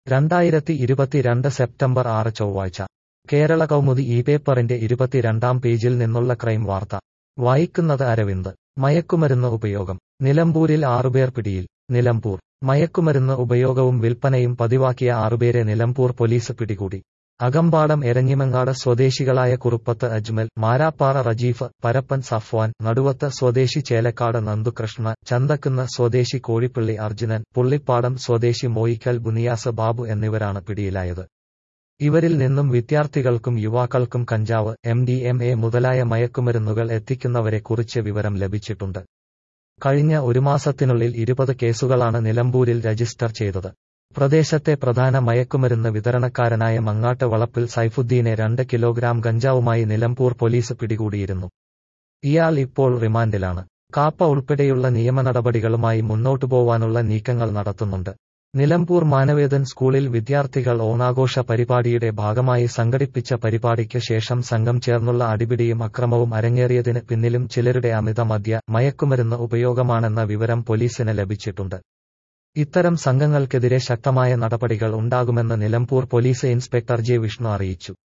രണ്ടായിരത്തി ഇരുപത്തിരണ്ട് സെപ്റ്റംബർ ആറ് ചൊവ്വാഴ്ച കേരള കൗമുദി ഈ പേപ്പറിന്റെ ഇരുപത്തിരണ്ടാം പേജിൽ നിന്നുള്ള ക്രൈം വാർത്ത വായിക്കുന്നത് അരവിന്ദ് മയക്കുമരുന്ന് ഉപയോഗം നിലമ്പൂരിൽ ആറുപേർ പിടിയിൽ നിലമ്പൂർ മയക്കുമരുന്ന് ഉപയോഗവും വിൽപ്പനയും പതിവാക്കിയ ആറുപേരെ നിലമ്പൂർ പോലീസ് പിടികൂടി അകമ്പാടം എരഞ്ഞിമങ്ങാട് സ്വദേശികളായ കുറുപ്പത്ത് അജ്മൽ മാരാപ്പാറ റജീഫ് പരപ്പൻ സഫ്വാൻ നടുവത്ത് സ്വദേശി ചേലക്കാട് നന്ദുകൃഷ്ണ ചന്തക്കുന്ന് സ്വദേശി കോഴിപ്പള്ളി അർജുനൻ പുള്ളിപ്പാടം സ്വദേശി മോയിക്കൽ ബുനിയാസ് ബാബു എന്നിവരാണ് പിടിയിലായത് ഇവരിൽ നിന്നും വിദ്യാർത്ഥികൾക്കും യുവാക്കൾക്കും കഞ്ചാവ് എം ഡി എം എ മുതലായ മയക്കുമരുന്നുകൾ എത്തിക്കുന്നവരെക്കുറിച്ച് വിവരം ലഭിച്ചിട്ടുണ്ട് കഴിഞ്ഞ ഒരു മാസത്തിനുള്ളിൽ ഇരുപത് കേസുകളാണ് നിലമ്പൂരിൽ രജിസ്റ്റർ ചെയ്തത് പ്രദേശത്തെ പ്രധാന മയക്കുമരുന്ന് വിതരണക്കാരനായ മങ്ങാട്ട് വളപ്പിൽ സൈഫുദ്ദീനെ രണ്ട് കിലോഗ്രാം ഗഞ്ചാവുമായി നിലമ്പൂർ പോലീസ് പിടികൂടിയിരുന്നു ഇയാൾ ഇപ്പോൾ റിമാൻഡിലാണ് കാപ്പ ഉൾപ്പെടെയുള്ള നിയമ നടപടികളുമായി മുന്നോട്ടു പോവാനുള്ള നീക്കങ്ങൾ നടത്തുന്നുണ്ട് നിലമ്പൂർ മാനവേദൻ സ്കൂളിൽ വിദ്യാർത്ഥികൾ ഓണാഘോഷ പരിപാടിയുടെ ഭാഗമായി സംഘടിപ്പിച്ച പരിപാടിക്ക് ശേഷം സംഘം ചേർന്നുള്ള അടിപിടിയും അക്രമവും അരങ്ങേറിയതിന് പിന്നിലും ചിലരുടെ അമിത മദ്യ മയക്കുമരുന്ന് ഉപയോഗമാണെന്ന വിവരം പോലീസിന് ലഭിച്ചിട്ടുണ്ട് ഇത്തരം സംഘങ്ങൾക്കെതിരെ ശക്തമായ നടപടികൾ ഉണ്ടാകുമെന്ന് Nilambur police inspector J Vishnu അറിയിച്ചു